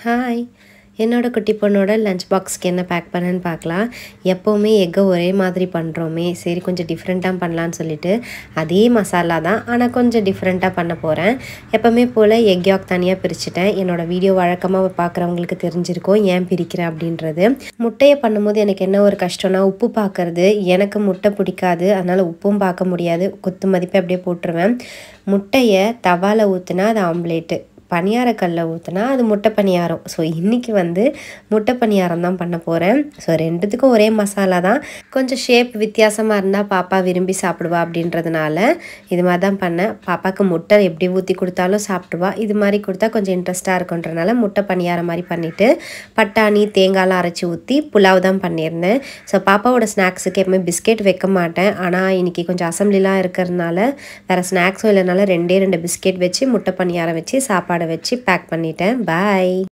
hi என்னோட குட்டி பொண்ணோட லஞ்ச் பாக்ஸ்க்கு என்ன பேக் பண்ணேன்னு பார்க்கலாம் எப்போவுமே எக்கை ஒரே மாதிரி பண்ணுறோமே சரி கொஞ்சம் டிஃப்ரெண்ட்டாக பண்ணலான்னு சொல்லிட்டு அதே மசாலா தான் ஆனால் கொஞ்சம் டிஃப்ரெண்ட்டாக பண்ண போகிறேன் எப்போவுமே போல் எக் யாக் தனியாக பிரிச்சுட்டேன் என்னோடய வீடியோ வழக்கமாக பார்க்குறவங்களுக்கு தெரிஞ்சிருக்கும் ஏன் பிரிக்கிறேன் அப்படின்றது முட்டையை பண்ணும்போது எனக்கு என்ன ஒரு கஷ்டம்னா உப்பு பார்க்கறது எனக்கு முட்டை பிடிக்காது அதனால் உப்பும் பார்க்க முடியாது குத்து மதிப்பை அப்படியே போட்டுருவேன் முட்டையை தவாவில் ஊற்றுனா அது ஆம்லேட்டு பணியாரக்கல்ல ஊற்றினா அது முட்டை பணியாரம் ஸோ இன்றைக்கி வந்து முட்டை பணியாரம் தான் பண்ண போகிறேன் ஸோ ரெண்டுத்துக்கும் ஒரே மசாலா தான் கொஞ்சம் ஷேப் வித்தியாசமாக இருந்தால் பாப்பா விரும்பி சாப்பிடுவா அப்படின்றதுனால இது மாதிரி தான் பண்ணேன் பாப்பாவுக்கு முட்டை எப்படி ஊற்றி கொடுத்தாலும் சாப்பிடுவா இது மாதிரி கொடுத்தா கொஞ்சம் இன்ட்ரெஸ்ட்டாக இருக்குன்றனால முட்டை பணியாரம் மாதிரி பண்ணிவிட்டு பட்டாணி தேங்காய்லாம் அரைச்சி ஊற்றி புலாவ் தான் பண்ணியிருந்தேன் ஸோ பாப்பாவோட ஸ்நாக்ஸுக்கு எப்பவுமே பிஸ்கெட் வைக்க மாட்டேன் ஆனால் இன்றைக்கி கொஞ்சம் அசம்பிளிலாம் இருக்கிறதுனால வேறு ஸ்நாக்ஸும் இல்லைனால ரெண்டே ரெண்டு பிஸ்கெட் வச்சு முட்டை பணியாரம் வச்சு சாப்பாடை வச்சு பேக் பண்ணிட்டேன் பாய்